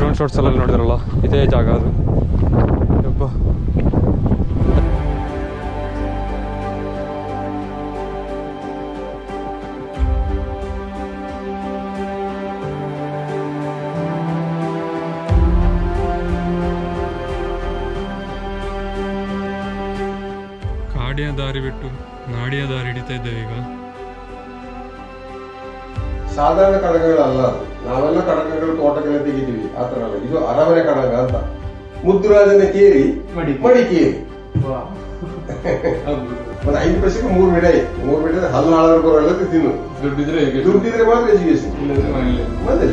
Drone shots ಎಲ್ಲ ನೋಡಿದ್ರಲ್ಲ ಇದೇ ಜಾಗ ಅದು ಯಪ್ಪ ಕಾಡಿಯ ದಾರಿ ಬಿಟ್ಟು ನಾಡಿಯ ದಾರಿ ಹಿಡಿತಾ ಇದ್ದೇವೆ ಈಗ ಸಾಧಾರಣ ಕಡಗಗಳಲ್ಲ ಅದು. ನಾವೆಲ್ಲ ಕಡಗಗಳು ತೋಟಗಳೇ ತೆಗಿತೀವಿ ಆ ತರ ಅಲ್ಲ ಇದು ಅರಮನೆ ಕಡಗ ಅಂತ ಮುದ್ದುರಾಜನ ಕೇರಿ ಮಡಿ ಕೇರಿ ಮತ್ತೆ ಐದು ಪೈಸೆಗೆ ಮೂರು ಮಿಡೈ ಮೂರು ಮಿಡೈ ಹಲ್ಲು ಹಾಳಾದ್ರು ಬರೋಲ್ಲ ತಿನ್ನು ದುಡ್ಡಿದ್ರೆ ಹೇಗೆ ದುಡ್ಡಿದ್ರೆ ಮಾತ್ರ ಎಜುಕೇಶನ್ ಇಲ್ಲದ್ರೆ ಮನೇಲಿ ಮೊದಲೇ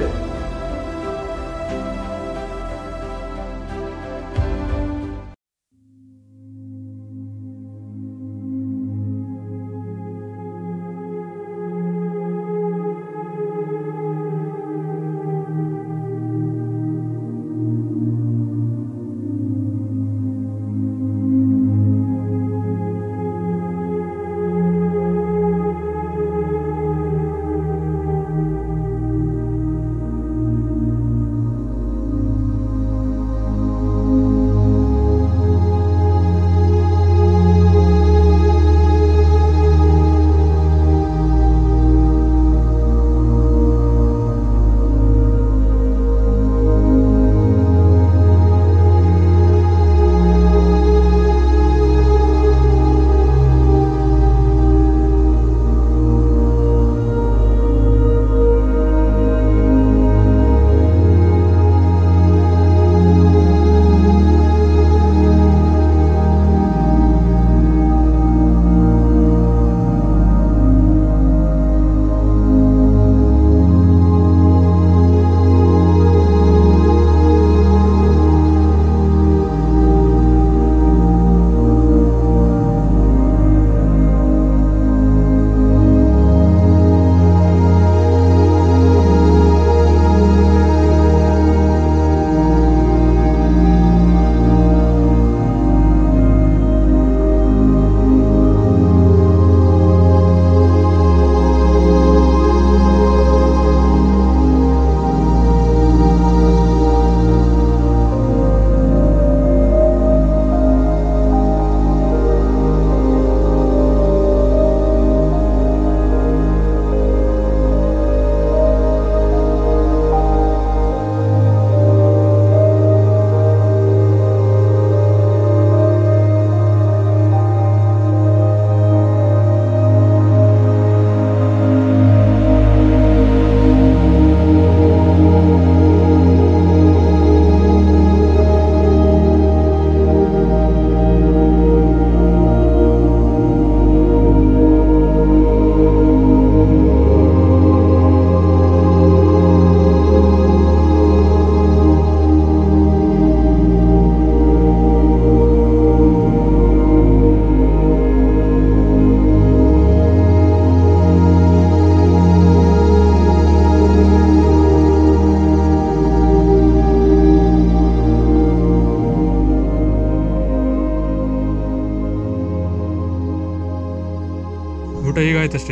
ಊಟ ಈಗ ಆಯ್ತಷ್ಟೇ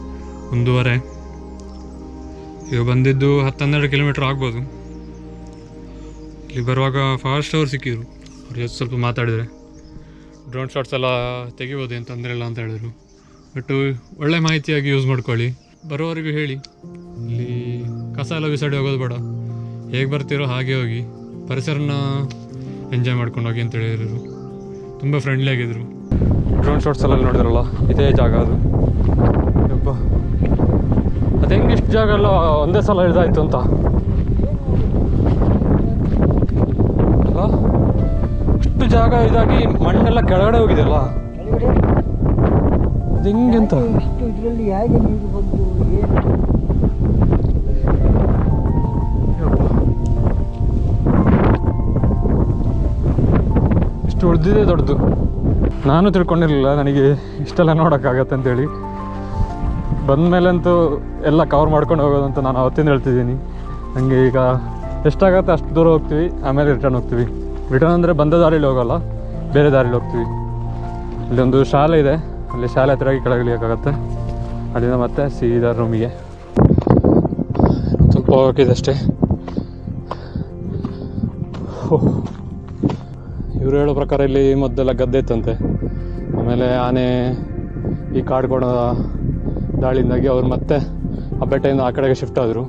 ಒಂದೂವರೆ ಈಗ ಬಂದಿದ್ದು ಹತ್ತು ಹನ್ನೆರಡು ಕಿಲೋಮೀಟ್ರ್ ಆಗ್ಬೋದು ಇಲ್ಲಿ ಬರುವಾಗ ಫಾಸ್ಟ್ ಅವ್ರು ಸಿಕ್ಕಿದ್ರು ಅವ್ರ ಜೊತೆ ಸ್ವಲ್ಪ ಮಾತಾಡಿದರೆ ಡ್ರೋನ್ ಶಾಟ್ಸ್ ಎಲ್ಲ ತೆಗಿಬೋದು ಏನು ತೊಂದರೆ ಇಲ್ಲ ಅಂತ ಹೇಳಿದ್ರು ಬಟ್ ಒಳ್ಳೆ ಮಾಹಿತಿಯಾಗಿ ಯೂಸ್ ಮಾಡ್ಕೊಳ್ಳಿ ಬರೋವರೆಗೂ ಹೇಳಿ ಇಲ್ಲಿ ಕಸ ಎಲ್ಲ ಬಿಸಾಡಿ ಹೋಗೋದು ಬೇಡ ಹೇಗೆ ಬರ್ತೀರೋ ಹಾಗೆ ಹೋಗಿ ಪರಿಸರನ ಎಂಜಾಯ್ ಮಾಡ್ಕೊಂಡು ಹೋಗಿ ಅಂತ ಹೇಳಿದ್ರು ತುಂಬ ಫ್ರೆಂಡ್ಲಿ ಆಗಿದ್ರು ಡ್ರೋನ್ ಶಾಟ್ಸ್ ಎಲ್ಲ ನೋಡಿದ್ರಲ್ಲ ಇದೇ ಜಾಗ ಅದು ಯಪ್ಪ ಅದು ಹೆಂಗೆ ಇಷ್ಟು ಜಾಗ ಎಲ್ಲ ಒಂದೇ ಸಲ ಇದಾಯ್ತು ಅಂತ ಅಲ್ಲ ಇಷ್ಟು ಜಾಗ ಇದಾಗಿ ಮಣ್ಣೆಲ್ಲ ಕೆಳಗಡೆ ಹೋಗಿದೆಯಲ್ಲ ಅದು ಹೆಂಗೆ ಅಂತ ಇಷ್ಟು ಇದರಲ್ಲಿ ಹೇಗೆ ನೀರು ಬಂದು ಏನು ಯಪ್ಪ. ಇಷ್ಟು ಉಳಿದಿದೆ ದೊಡ್ಡದು ನಾನು ತಿಳ್ಕೊಂಡಿರಲಿಲ್ಲ ನನಗೆ ಇಷ್ಟೆಲ್ಲ ನೋಡೋಕ್ಕಾಗತ್ತೆ ಅಂತೇಳಿ ಬಂದಮೇಲಂತೂ ಎಲ್ಲ ಕವರ್ ಮಾಡ್ಕೊಂಡು ಹೋಗೋದಂತ ನಾನು ಅವತ್ತಿಂದ ಹೇಳ್ತಿದ್ದೀನಿ ನನಗೆ ಈಗ ಎಷ್ಟಾಗತ್ತೆ ಅಷ್ಟು ದೂರ ಹೋಗ್ತೀವಿ ಆಮೇಲೆ ರಿಟರ್ನ್ ಹೋಗ್ತೀವಿ ರಿಟರ್ನ್ ಅಂದರೆ ಬಂದ ದಾರಿಲಿ ಹೋಗಲ್ಲ ಬೇರೆ ದಾರಿಲಿ ಹೋಗ್ತೀವಿ ಅಲ್ಲಿ ಒಂದು ಶಾಲೆ ಇದೆ ಅಲ್ಲಿ ಶಾಲೆ ಹತ್ರ ಕೆಳಗೆ ಇಳಿಯೋಕ್ಕಾಗತ್ತೆ ಅಲ್ಲಿಂದ ಮತ್ತೆ ಸೀದಾ ರೂಮಿಗೆ ಸ್ವಲ್ಪ ಹೋಗೋಕ್ಕಿದೆ ಅಷ್ಟೇ ಇವರು ಹೇಳೋ ಪ್ರಕಾರ ಇಲ್ಲಿ ಮೊದಲೆಲ್ಲ ಗದ್ದೆ ಇತ್ತಂತೆ ಆಮೇಲೆ ಆನೆ ಈ ಕಾಡ್ಕೋಣ ದಾಳಿಯಿಂದಾಗಿ ಅವ್ರು ಮತ್ತೆ ಆ ಬೆಟ್ಟದಿಂದ ಆ ಕಡೆಗೆ ಶಿಫ್ಟ್ ಆದರು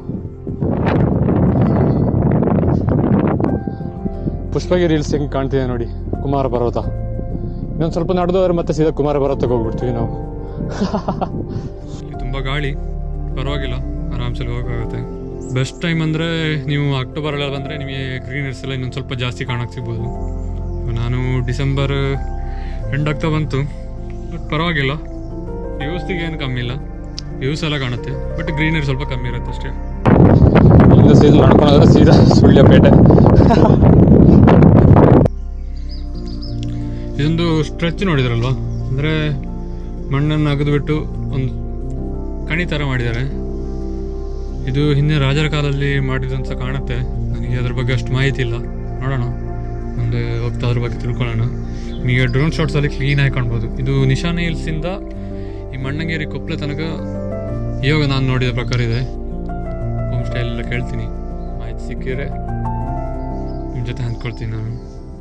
ಪುಷ್ಪಗಿರಿ ಹಿಲ್ಸ್ ಹೆಂಗೆ ಕಾಣ್ತಿದೆ ನೋಡಿ ಕುಮಾರ ಪರ್ವತ ಇನ್ನೊಂದು ಸ್ವಲ್ಪ ನಡೆದೋದ್ರೆ ಮತ್ತೆ ಸೀದಾ ಕುಮಾರ ಪರ್ವತಕ್ಕೆ ಹೋಗ್ಬಿಡ್ತೀವಿ ನಾವು ತುಂಬ ಗಾಳಿ ಪರವಾಗಿಲ್ಲ ಆರಾಮ್ಸಲ್ಲಿ ಹೋಗೋಗುತ್ತೆ ಬೆಸ್ಟ್ ಟೈಮ್ ಅಂದರೆ ನೀವು ಅಕ್ಟೋಬರಲ್ಲಿ ಬಂದರೆ ನಿಮಗೆ ಗ್ರೀನರ್ಸ್ ಎಲ್ಲ ಇನ್ನೊಂದು ಸ್ವಲ್ಪ ಜಾಸ್ತಿ ಕಾಣಕ್ಕೆ ಸಿಗ್ಬೋದು ನಾನು ಡಿಸೆಂಬರ್ ಎಂಡ್ ಆಗ್ತಾ ಬಂತು ಬಟ್ ಪರವಾಗಿಲ್ಲ ವ್ಯೂಸ್ದಿಗೆ ಏನು ಕಮ್ಮಿ ಇಲ್ಲ ವ್ಯೂಸ್ ಎಲ್ಲ ಕಾಣುತ್ತೆ ಬಟ್ ಗ್ರೀನರಿ ಸ್ವಲ್ಪ ಕಮ್ಮಿ ಇರುತ್ತೆ ಅಷ್ಟೇ ಇಲ್ಲಿಂದ ಸೀದಾ ನಡ್ಕೊಂಡೋದ್ರೆ ಸೀದಾ ಸುಳ್ಯಪೇಟೆ ಇದೊಂದು ಸ್ಟ್ರೆಚ್ ನೋಡಿದ್ರಲ್ವಾ ಅಂದರೆ ಮಣ್ಣನ್ನು ಅಗೆದುಬಿಟ್ಟು ಒಂದು ಕಣಿ ಥರ ಮಾಡಿದ್ದಾರೆ ಇದು ಹಿಂದೆ ರಾಜರ ಕಾಲದಲ್ಲಿ ಮಾಡಿದಂತ ಕಾಣುತ್ತೆ ನನಗೆ ಅದ್ರ ಬಗ್ಗೆ ಅಷ್ಟು ಮಾಹಿತಿ ಇಲ್ಲ ನೋಡೋಣ ಮುಂದೆ ಹೋಗ್ತಾ ಅದ್ರ ಬಗ್ಗೆ ತಿಳ್ಕೊಳ್ಳೋಣ ನಿಮಗೆ ಡ್ರೋನ್ ಶಾಟ್ಸಲ್ಲಿ ಕ್ಲೀನಾಗಿ ಕಾಣ್ಬೋದು ಇದು ನಿಶಾನೆ ಹಿಲ್ಸಿಂದ ಈ ಮಣ್ಣಂಗೇರಿ ಕೊಪ್ಪಳ ತನಕ ಇವಾಗ ನಾನು ನೋಡಿದ ಪ್ರಕಾರ ಇದೆ ಹೋಮ್ ಸ್ಟೇ ಎಲ್ಲ ಕೇಳ್ತೀನಿ ಮಾಹಿತಿ ಸಿಕ್ಕಿದ್ರೆ ನಿಮ್ಮ ಜೊತೆ ಹಂಚ್ಕೊಳ್ತೀನಿ ನಾನು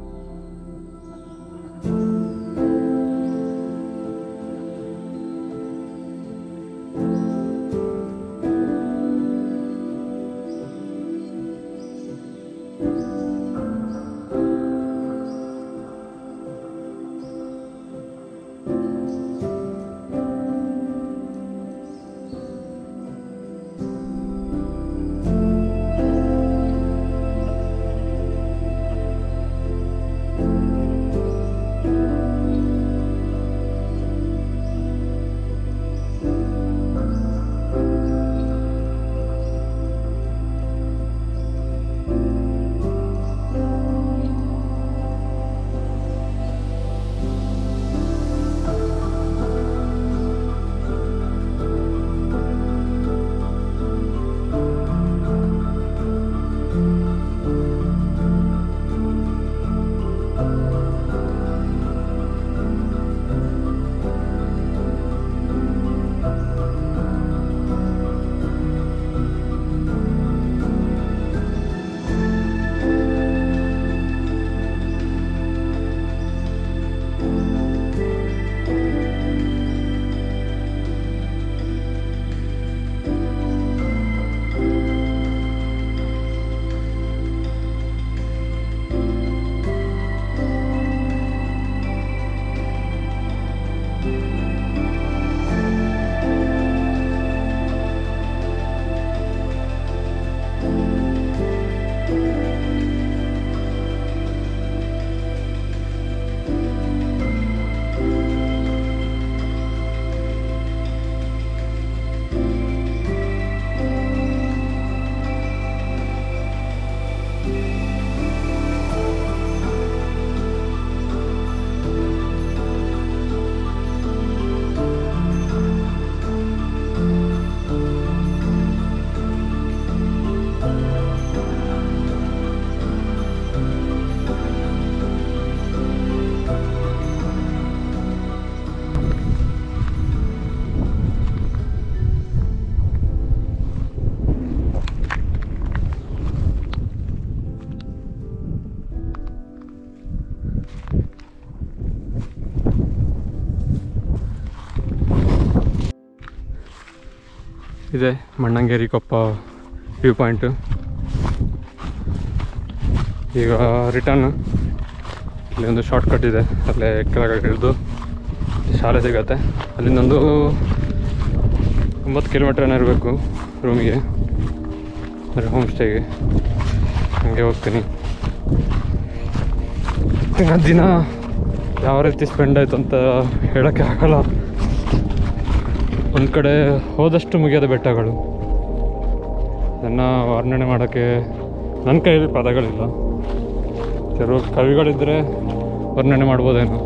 ಇದೆ ಮಣ್ಣಂಗೇರಿ ಕೊಪ್ಪ ವ್ಯೂ ಪಾಯಿಂಟು ಈಗ ರಿಟರ್ನ್ ಇಲ್ಲಿ ಒಂದು ಶಾರ್ಟ್ ಕಟ್ ಇದೆ ಅಲ್ಲೇ ಕೆಳಗಡೆ ಇಳಿದು ಶಾಲೆ ಸಿಗತ್ತೆ ಅಲ್ಲಿಂದ ಒಂದು ಒಂಬತ್ತು ಕಿಲೋಮೀಟ್ರ್ ಏನೋ ಇರಬೇಕು ರೂಮಿಗೆ ಅಂದರೆ ಹೋಮ್ ಸ್ಟೇಗೆ ಹಂಗೆ ಹೋಗ್ತೀನಿ ಇನ್ನು ದಿನ ಯಾವ ರೀತಿ ಸ್ಪೆಂಡ್ ಆಯ್ತು ಅಂತ ಹೇಳೋಕ್ಕೆ ಆಗಲ್ಲ ಒಂದು ಕಡೆ ಹೋದಷ್ಟು ಮುಗಿಯೋದ ಬೆಟ್ಟಗಳು ಅದನ್ನು ವರ್ಣನೆ ಮಾಡೋಕ್ಕೆ ನನ್ನ ಕೈಯಲ್ಲಿ ಪದಗಳಿಲ್ಲ ಕೆಲವು ಕವಿಗಳಿದ್ದರೆ ವರ್ಣನೆ ಮಾಡ್ಬೋದೇನೋ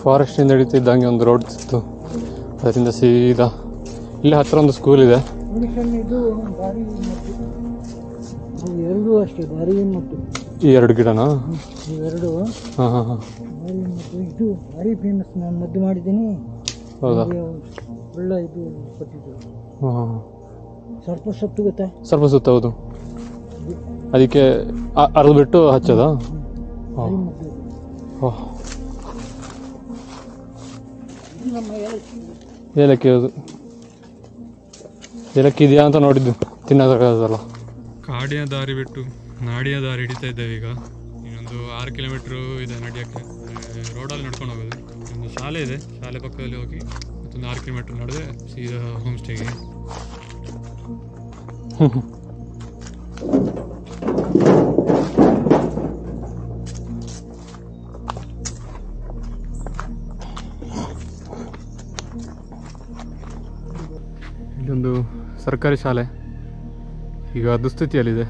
ಫಾರೆಸ್ಟಿಂದ ಹಿಡಿತಿದ್ದಂಗೆ ಒಂದು ರೋಡ್ ಇತ್ತು ಅದರಿಂದ ಸೀದಾ ಇಲ್ಲಿ ಹತ್ರ ಒಂದು ಸ್ಕೂಲ್ ಇದೆ ಮಿಷನ್ ಇದು ಭಾರಿ ಮತ್ತು ಅವು ಎರಡೂ ಅಷ್ಟೇ ಭಾರಿ ಮತ್ತು ಈ ಎರಡು ಗಿಡನಾ ಇವೆರಡು ಹಾಂ ಹಾಂ ಹಾಂ ಭಾರಿ ಮತ್ತು ಇದು ಭಾರಿ ಫೇಮಸ್ ನಾನು ಮದ್ದು ಮಾಡಿದ್ದೀನಿ ಹೌದಾ ನನಗೆ ಒಳ್ಳೆ ಇದು ಕೊಟ್ಟಿದ್ದು ಹಾಂ ಹಾಂ ಸ್ವಲ್ಪ ಸೊಪ್ಪು ಗೊತ್ತಾ ಸ್ವಲ್ಪ ಸುತ್ತ ಹೌದು ಅದಕ್ಕೆ ಅರ್ದು ಬಿಟ್ಟು ಹಚ್ಚೋದಾ ಭಾರಿ ಮದ್ದು ಇದು. ಓಹ್ ಇದು ನಮ್ಮ ಏಲಕ್ಕಿ ಏಲಕ್ಕಿ ಅದು ಏಲಕ್ಕಿ ಇದೆಯಾ ಅಂತ ನೋಡಿದ್ದು ತಿನ್ನೋದಲ್ಲ ಕಾಡಿನ ದಾರಿ ಬಿಟ್ಟು ನಾಡಿನ ದಾರಿ ಹಿಡಿತಾ ಇದ್ದೇವೆ ಈಗ ಇನ್ನೊಂದು ಆರು ಕಿಲೋಮೀಟ್ರು ಇದೆ ನಡೆಯೋಕ್ಕೆ ರೋಡಲ್ಲಿ ನಡ್ಕೊಂಡು ಹೋಗೋದು ಒಂದು ಶಾಲೆ ಇದೆ ಶಾಲೆ ಪಕ್ಕದಲ್ಲಿ ಹೋಗಿ ಮತ್ತೊಂದು ಆರು ಕಿಲೋಮೀಟ್ರ್ ನಡೆದ್ರೆ ಸೀದಾ ಹೋಮ್ ಸ್ಟೇಗೆ ಇಲ್ಲೊಂದು ಸರ್ಕಾರಿ ಶಾಲೆ ಈಗ ದುಸ್ಥಿತಿಯಲ್ಲಿದೆ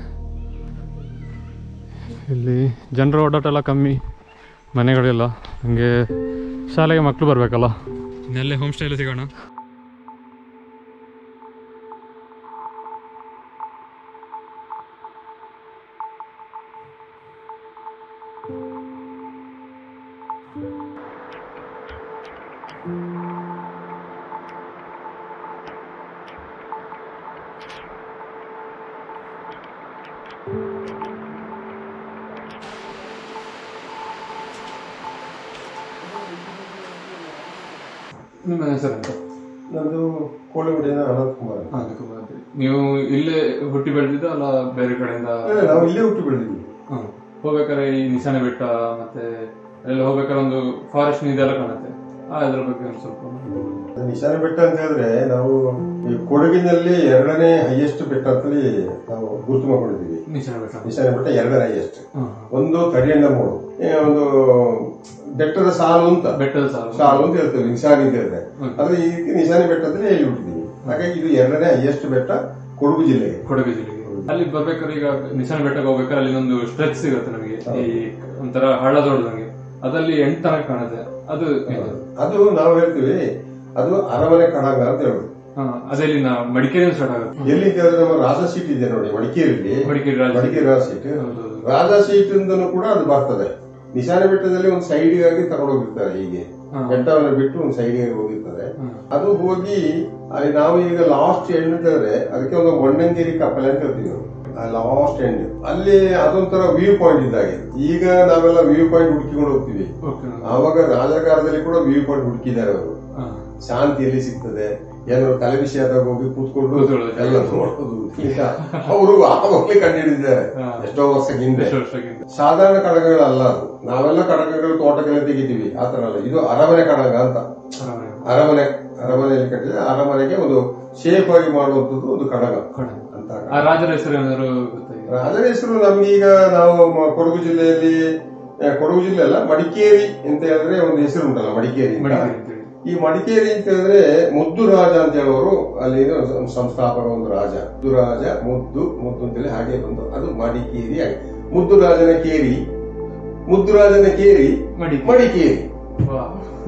ಇಲ್ಲಿ ಜನರ ಓಡಾಟ ಎಲ್ಲ ಕಮ್ಮಿ ಮನೆಗಳಿಲ್ಲ ಹಂಗೆ ಶಾಲೆಗೆ ಮಕ್ಕಳು ಬರಬೇಕಲ್ಲ ಇನ್ನಲ್ಲೇ ಹೋಮ್ ಸ್ಟೇಲಿ ಸಿಗೋಣ ನಿಮ್ಮ ಹೆಸರು ಅಂತ ನಂದು ಕೋಳಿಗುಡಿನ ಅನಂತ್ ಕುಮಾರ್ ಅಂತ. ನೀವು ಇಲ್ಲೇ ಹುಟ್ಟಿ ಬೆಳೆದಿದ್ದ ಅಲ್ಲ ಬೇರೆ ಕಡೆಯಿಂದ ಇಲ್ಲ, ನಾವು ಇಲ್ಲೇ ಹುಟ್ಟಿ ಬೆಳೆದಿದ್ವಿ ಹ್ಮ್. ಹೋಗ್ಬೇಕಾದ್ರೆ ಈ ನಿಶಾನೆ ಬೆಟ್ಟ ಮತ್ತೆ ಎಲ್ಲ ಹೋಗ್ಬೇಕಾದ್ರೆ ಒಂದು ಫಾರೆಸ್ಟ್ ಇದೆಲ್ಲ ಕಾಣುತ್ತೆ ಆ ಅದ್ರ ಬಗ್ಗೆ ಒಂದು ಸ್ವಲ್ಪ ನಿಶಾನೆ ಬೆಟ್ಟ ಅಂತ ಹೇಳಿದ್ರೆ ನಾವು ಈ ಕೊಡಗಿನಲ್ಲಿ ಎರಡನೇ ಹೈಯೆಸ್ಟ್ ಬೆಟ್ಟ ಅಂತೇಳಿ ನಾವು ಗುರುತು ಮಾಡ್ಕೊಂಡಿದ್ದೀವಿ ನಿಶಾನೆ ಬೆಟ್ಟ ನಿಶಾನೆ ಬೆಟ್ಟ ಎರಡನೇ ಹೈಯೆಸ್ಟ್ ಹ್ಮ್. ಒಂದು ತಡಿಯಣ್ಣ ಮೂಡು ಈ ಒಂದು ಬೆಟ್ಟದ ಸಾಲು ಅಂತ ಬೆಟ್ಟದ ಸಾಲು ಸಾಲು ಅಂತ ಹೇಳ್ತೇವೆ ನಿಶಾನಿ ಅಂತ ಹೇಳಿದ್ರೆ ಹ್ಮ್. ಆದ್ರೆ ಈ ನಿಶಾನೆ ಬೆಟ್ಟ ಅಂತ ಹೇಳಿ ಬಿಟ್ಟಿದ್ದೀವಿ ಹಾಗಾಗಿ ಇದು ಎರಡನೇ ಹೈಯೆಸ್ಟ್ ಬೆಟ್ಟ ಕೊಡಗು ಜಿಲ್ಲೆಗೆ ಕೊಡಗು ಜಿಲ್ಲೆಗೆ ಅಲ್ಲಿ ಬರ್ಬೇಕಾದ್ರೆ ಈಗ ನಿಶಾನೆ ಬೆಟ್ಟಕ್ಕೆ ಹೋಗ್ಬೇಕಾದ್ರೆ ಅಲ್ಲಿ ಒಂದು ಸ್ಟ್ರೆಚ್ ಸಿಗುತ್ತೆ ನಮಗೆ ಈ ಒಂಥರ ಹಳ್ಳ ದೊಡ್ಡದಂಗೆ ಅದಲ್ಲಿ ಎಂಟು ತನಕ ಕಾಣುತ್ತೆ ಅದು ಇದು. ಅದು ನಾವು ಹೇಳ್ತೀವಿ ಅದು ಅರಮನೆ ಕಡಂಗ ಅಂತ ಹೇಳುದು ಹಾ, ಅದೆಲ್ಲಿ ನಾ ಮಡಿಕೇರಿ ಸ್ಟಾರ್ಟ್ ಆಗುತ್ತೆ ಎಲ್ಲಿ ಅಂತ ಹೇಳಿದ್ರೆ ನಮ್ಮ ರಾಜ ಸೀಟ್ ಇದೆ ನೋಡಿ ಮಡಿಕೇರಿಯಲ್ಲಿ ಮಡಿಕೇರಿ ರಾಜ ಮಡಿಕೇರಿ ರಾಜ ಸೀಟ್ ಹೌದೌದು. ರಾಜ ಸೀಟ್ ಇಂದನೂ ಕೂಡ ಅದು ಬರ್ತದೆ ನಿಶಾನೆ ಬೆಟ್ಟದಲ್ಲಿ ಒಂದು ಸೈಡ್ಗಾಗಿ ತಗೊಂಡೋಗಿರ್ತಾರೆ ಹೀಗೆ ಹಾ. ಬೆಟ್ಟವನ್ನು ಬಿಟ್ಟು ಒಂದು ಸೈಡ್ಗೆ ಹೋಗಿರ್ತಾರೆ ಹ್ಮ್. ಅದು ಹೋಗಿ ಅಲ್ಲಿ ನಾವು ಈಗ ಲಾಸ್ಟ್ ಎಂಡ್ ಅಂತ ಹೇಳಿದ್ರೆ ಅದಕ್ಕೆ ಒಂದು ಮೊಣ್ಣಂಗೇರಿ ಕಪ್ಪಲೆ ಅಂತ ಹೇಳ್ತೀವಿ ನಾವು ಲಾಸ್ಟ್ ಎಂಡ್ ಅಲ್ಲಿ ಅದೊಂಥರ ವ್ಯೂ ಪಾಯಿಂಟ್ ಇದ್ದಾಗೆ ಈಗ ನಾವೆಲ್ಲ ವ್ಯೂ ಪಾಯಿಂಟ್ ಹುಡುಕಿಕೊಂಡು ಹೋಗ್ತೀವಿ ಓಕೆ ಆವಾಗ ರಾಜಕಾಲದಲ್ಲಿ ಕೂಡ ವ್ಯೂ ಪಾಯಿಂಟ್ ಹುಡುಕಿದ್ದಾರೆ ಅವರು ಹಾ. ಶಾಂತಿ ಎಲ್ಲಿ ಸಿಗ್ತದೆ ಏನಾದ್ರು ತಲೆ ವಿಷಯದಾಗ ಹೋಗಿ ಕೂತ್ಕೊಂಡು ಕೂತ್ಕೊಳ್ಳೋದು. ಎಲ್ಲ ನೋಡೋದು ಈಗ ಅವರು ಆವಾಗಲೇ ಕಂಡುಹಿಡಿದಿದ್ದಾರೆ ಹಾ. ಎಷ್ಟೋ ವರ್ಷಕ್ಕೆ ಹಿಂದೆ ಎಷ್ಟು ವರ್ಷಕ್ಕಿಂತ ಸಾಧಾರಣ ಕಡಗಗಳಲ್ಲ ಅದು ನಾವೆಲ್ಲ ಕಡಗಗಳು ತೋಟಕ್ಕೆಲ್ಲ ತೆಗಿತೀವಿ ಆ ತರ ಅಲ್ಲ ಇದು ಅರಮನೆ ಕಡಗ ಅಂತ ಅರಮನೆ. ಅರಮನೆ ಅರಮನೆಯಲ್ಲಿ ಕಟ್ಟಿದ್ರೆ ಅರಮನೆಗೆ ಒಂದು ಶೇಪ್ ಆಗಿ ಮಾಡುವಂತದ್ದು ಒಂದು ಕಡಗ ಕಡಗ. ಅಂತ ಆ ರಾಜರ ಹೆಸರು ಏನಾದ್ರು ಗೊತ್ತಾಗಿದೆ ಅದರ ಹೆಸರು ನಮ್ಗೀಗ ನಾವು ಮ- ಕೊಡಗು ಜಿಲ್ಲೆಯಲ್ಲಿ ಆ, ಕೊಡಗು ಜಿಲ್ಲೆ ಅಲ್ಲ ಮಡಿಕೇರಿ ಅಂತ ಹೇಳಿದ್ರೆ ಒಂದು ಹೆಸರು ಉಂಟಲ್ಲ ಮಡಿಕೇರಿ ಅಂತ. ಮಡಿಕೇರಿ ಅಂತೇಳಿ ಈ ಮಡಿಕೇರಿ ಅಂತ ಹೇಳಿದ್ರೆ ಮುದ್ದು ರಾಜ ಅಂತ ಹೇಳುವವರು ಅಲ್ಲಿ ಒಂದು ಸಂಸ್ಥಾಪಕ ಒಂದು ರಾಜ ಮುದ್ದು ರಾಜ ಮುದ್ದು ಮುದ್ದು ಅಂತೇಳಿ ಹಾಗೆ ಬಂದು ಅದು ಮಡಿಕೇರಿ ಆಗಿದೆ ಮುದ್ದು ರಾಜನ ಕೇರಿ ಮುದ್ದು ರಾಜನ ಕೇರಿ ಮಡಿಕೇರಿ. ಮಡಿಕೇರಿ ವಾ.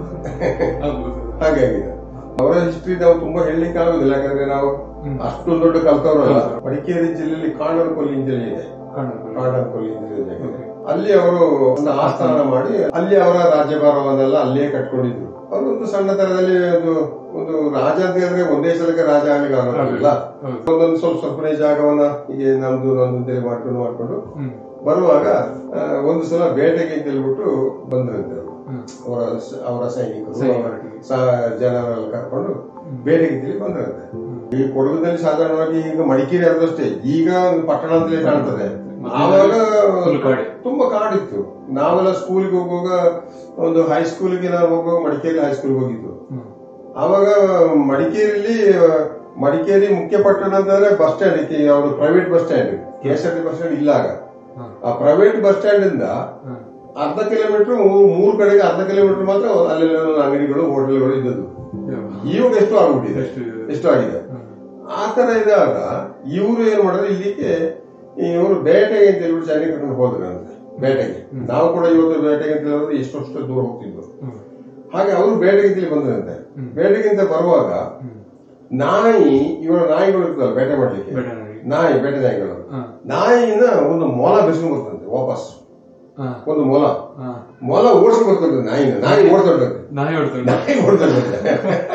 ಅದ್ಭುತ. ಹಾಗಾಗಿದೆ ಅವರ ಹಿಸ್ಟ್ರಿ ನಾವು ತುಂಬಾ ಹೇಳಲಿಕ್ಕೆ ಆಗುದಿಲ್ಲ ಯಾಕಂದ್ರೆ ನಾವು ಹ್ಮ್. ಅಷ್ಟೊಂದು ದೊಡ್ಡ ಕಲ್ತವರಲ್ಲ ಮಡಿಕೇರಿ ಜಿಲ್ಲೆಯಲ್ಲಿ ಕಾಣರ್ಕೊಲ್ಲಿ ಅಂತೇಳಿ ಇದೆ ಕಾಣುತ್ತೆ. ಕಾಣರ್ಕೊಲ್ಲಿ ಅಂತ ಇದೆ ಜಾಗ. ಅಲ್ಲಿ ಅವರು ಒಂದು ಆಸ್ಥಾನ ಮಾಡಿ ಅಲ್ಲಿ ಅವರ ರಾಜ್ಯಭಾರವನ್ನೆಲ್ಲ ಅಲ್ಲಿಯೇ ಕಟ್ಕೊಂಡಿದ್ರು ಅವರು ಒಂದು ಸಣ್ಣ ತರದಲ್ಲಿ ಒಂದು ಒಂದು ರಾಜ ಅಂತ ಹೇಳಿದ್ರೆ ಒಂದೇ ಸಲಕ್ಕೆ ರಾಜ ಆಗ್ಲಿಕ್ಕೆ ಆಗೋದಿಲ್ಲ ಹೌದು. ಒಂದೊಂದು ಸ್ವಲ್ಪ ಸ್ವಲ್ಪನೇ ಜಾಗವನ್ನ ಹೀಗೆ ನಮ್ದು ನಮ್ದು ಅಂತೇಳಿ ಮಾಡ್ಕೊಂಡು ಮಾಡ್ಕೊಂಡು ಹ್ಮ್. ಬರುವಾಗ ಆ, ಒಂದು ಸಲ ಬೇಟೆಗೆ ಅಂತ ಹೇಳ್ಬಿಟ್ಟು ಬಂದ್ರಂತೆ ಅವರು ಹ್ಮ್. ಅವರ ಸ- ಅವರ ಸೈನಿಕರು ಸೈನಿಕರು. ಸ- ಜನರೆಲ್ಲ ಕರ್ಕೊಂಡು ಬೇಟೆಗೆ ಅಂತೇಳಿ ಬಂದ್ರಂತೆ ಈ ಕೊಡಗುದಲ್ಲಿ ಸಾಧಾರಣವಾಗಿ ಈಗ ಮಡಿಕೇರಿ ಆದಷ್ಟೇ ಈಗ ಒಂದು ಪಟ್ಟಣ ಅಂತಲೇ ಕಾಣ್ತದೆ ಆವಾಗ Full ಕಾಡೆ. ತುಂಬಾ ಕಾಡಿತ್ತು ನಾವೆಲ್ಲ ಸ್ಕೂಲ್ಗೆ ಹೋಗುವಾಗ ಒಂದು ಹೈಸ್ಕೂಲ್ಗೆ ನಾವು ಹೋಗುವಾಗ ಮಡಿಕೇರಿ ಹೈಸ್ಕೂಲ್ಗೆ ಹೋಗಿದ್ದು ಹ್ಮ್. ಆವಾಗ ಮಡಿಕೇರಿಯಲ್ಲಿ ಮಡಿಕೇರಿ ಮುಖ್ಯ ಪಟ್ಟಣ ಅಂತಂದ್ರೆ ಬಸ್ ಸ್ಟ್ಯಾಂಡ್ ಯಾವುದು private bus stand K S R T bus stand ಇಲ್ಲ ಆಗ ಹಾ. ಆ ಪ್ರೈವೇಟ್ ಬಸ್ ಸ್ಟ್ಯಾಂಡ್ ಇಂದ ಹಾ. ಅರ್ಧ ಕಿಲೋಮೀಟರ್ ಮೂರು ಕಡೆಗೆ ಅರ್ಧ ಕಿಲೋಮೀಟರ್ ಮಾತ್ರ ಅಲ್ಲೆಲ್ಲ ಅಂಗಡಿಗಳು ಹೋಟೆಲ್ಗಳು ಇದ್ದದ್ದು ಇವಾಗ ಎಷ್ಟು ಆಗ್ಬಿಟ್ಟಿದೆ ಎಷ್ಟು ಇದೆ? ಎಷ್ಟು ಆಗಿದೆ ಹ್ಮ್. ಆ ತರ ಇದ್ದಾಗ ಇವರು ಏನ್ ಮಾಡಿದ್ರೆ ಇಲ್ಲಿಗೆ ಇವರು ಬೇಟೆಗೆ ಅಂತ ಹೇಳ್ಬಿಟ್ಟು ಸೈನಿಕರನ್ನು ಹೋದ್ರು ಅಂತ ಬೇಟೆಗೆ ನಾವು ಕೂಡ ಇವತ್ತು ಬೇಟೆಗೆ ಅಂತ ಹೇಳಿದ್ರೆ ಎಷ್ಟೊಷ್ಟು ದೂರ ಹೋಗ್ತಿದ್ವು ಹ್ಮ್. ಹಾಗೆ ಅವರು ಬೇಟೆಗಿಂತಲೇ ಬಂದ್ರಂತೆ ಬೇಟೆಗಿಂತ ಬರುವಾಗ ನಾಯಿ ಇವರ ನಾಯಿಗಳು ಇರ್ತಲ್ಲ ಬೇಟೆ ಮಾಡ್ಲಿಕ್ಕೆ ಬೇಟೆನಾಡಿ. ನಾಯಿ ಬೇಟೆ ನಾಯಿಗಳು ಹಾ. ನಾಯಿನ ಒಂದು ಮೊಲ ಬೆಸ್ಕೊಂಡು ಬರ್ತಂತೆ ವಾಪಸ್ ಹಾ. ಒಂದು ಮೊಲ ಹಾ. ಮೊಲ ಓಡಿಸ್ಕೊಂಡು ಬರ್ತಂತೆ ನಾಯಿನ ನಾಯಿ ಓಡ್ತೊಂಡಂತೆ ನಾಯಿ ಹೊಡ್ತಾರೆ ನಾಯಿ ಓಡ್ತೊಂಡಂತೆ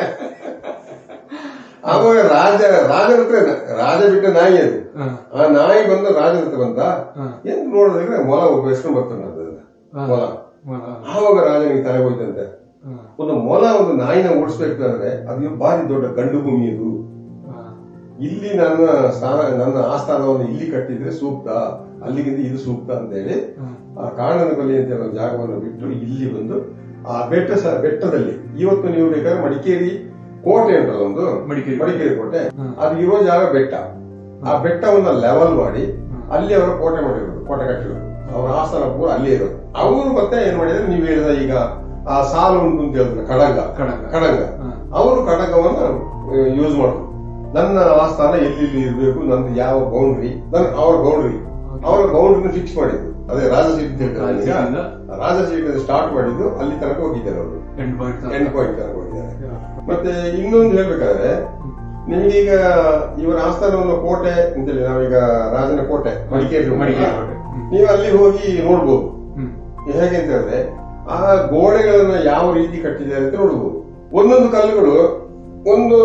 ಆವಾಗ ರಾಜ ರಾಜನ ಹತ್ರ ರಾಜ ಬಿಟ್ಟ ನಾಯಿ ಅದು ಹಾ. ಆ ನಾಯಿ ಬಂದು ರಾಜನ ಹತ್ರ ಬಂದ ಹಾ. ಎಂದು ನೋಡಿದ್ರೆ ಮೊಲ ಬೆಸ್ಕೊಂಡು ಬರ್ತಾನೆ ಅದು ಹಾ. ಮೊಲ ಹಾ. ಆವಾಗ ರಾಜನಿಗೆ ತಲೆ ಹೋಯ್ತಂತೆ ಹಾ. ಒಂದು ಮೊಲ ಒಂದು ನಾಯಿನ ಓಡಿಸ್ಬೇಕಾದ್ರೆ ಅದು ಬಾರಿ ದೊಡ್ಡ ಗಂಡು ಭೂಮಿ ಇದು ಹಾ. ಇಲ್ಲಿ ನನ್ನ ಸ್ಥಾನ ನನ್ನ ಆಸ್ಥಾನವನ್ನು ಇಲ್ಲಿ ಕಟ್ಟಿದ್ರೆ ಸೂಕ್ತ ಅಲ್ಲಿಗಿಂತ ಇದು ಸೂಕ್ತ ಅಂತ ಹೇಳಿ ಹಾ. ಆ ಕಾರಣನ ಬಲಿ ಅಂತ ಹೇಳೋ ಜಾಗವನ್ನು ಬಿಟ್ಟು ಇಲ್ಲಿ ಬಂದು ಆ ಬೆಟ್ಟ ಸ ಬೆಟ್ಟದಲ್ಲಿ ಇವತ್ತು ನೀವು ಬೇಕಾದ್ರೆ ಮಡಿಕೇರಿ ಕೋಟೆ ಉಂಟಲ್ಲ ಒಂದು ಮಡಿಕೇರಿ. ಮಡಿಕೇರಿ ಕೋಟೆ ಹ್ಮ್. ಅದು ಇರೋ ಜಾಗ ಬೆಟ್ಟ ಆ ಬೆಟ್ಟವನ್ನ ಲೆವೆಲ್ ಮಾಡಿ ಅಲ್ಲಿ ಅವರು ಕೋಟೆ ಮಾಡಿರೋದು ಕೋಟೆ ಕಟ್ಟಿರೋದು ಅವರ ಆಸ್ಥಾನ ಪೂರ ಅಲ್ಲೇ ಇರೋದು ಅವರು ಮತ್ತೆ ಏನ್ ಮಾಡಿದ್ರೆ ನೀವು ಹೇಳಿದ ಈಗ ಆ ಸಾಲು ಉಂಟು ಅಂತ ಹೇಳಿದ್ರೆ ಕಡಂಗ ಕಡಂಗ. ಕಡಂಗ ಹಾ. ಅವರು ಕಡಗವನ್ನ ಯೂಸ್ ಮಾಡೋದು ನನ್ನ ಆಸ್ಥಾನ ಎಲ್ಲಿ ಇರಬೇಕು ನಂದು ಯಾವ ಬೌಂಡ್ರಿ ನನ್ನ ಅವ್ರ ಬೌಂಡ್ರಿ ಅವರ ಬೌಂಡ್ರಿನ ಫಿಕ್ಸ್ ಮಾಡಿದ್ದು ಅದೇ ರಾಜ ಸೀಟ್ ಅಂತ ಹೇಳ್ತಾರೆ ಈಗ. ರಾಜಸೀಟಿಂದ? ರಾಜ ಸೀಟ್ ಸ್ಟಾರ್ಟ್ ಮಾಡಿದ್ದು ಅಲ್ಲಿ ತನಕ ಹೋಗಿದ್ದಾರೆ ಅವರು ಎಂಟು ಪಾಯಿಂಟ್ ಸರ್. ಎಂಡ್ ಪಾಯಿಂಟ್ ತನಕ ಹೋಗಿದ್ದಾರೆ ಮತ್ತೆ ಇನ್ನೊಂದು ಹೇಳ್ಬೇಕಾದ್ರೆ ನಿಮ್ಗೀಗ ಇವರ ಆಸ್ಥಾನವನ್ನು ಕೋಟೆ ಅಂತೇಳಿ ನಾವೀಗ ರಾಜನ ಕೋಟೆ ಮಡಿಕೇರಿ ಮಡಿಕೇರಿ ಕೋಟೆ. ಹ್ಮ್. ನೀವು ಅಲ್ಲಿ ಹೋಗಿ ನೋಡ್ಬೋದು ಹ್ಮ್. ಹೇಗೆ ಅಂತ ಹೇಳಿದ್ರೆ ಆ ಗೋಡೆಗಳನ್ನ ಯಾವ ರೀತಿ ಕಟ್ಟಿದ್ದಾರೆ ಅಂತ ನೋಡ್ಬೋದು ಒಂದೊಂದು ಕಲ್ಲುಗಳು ಒಂದು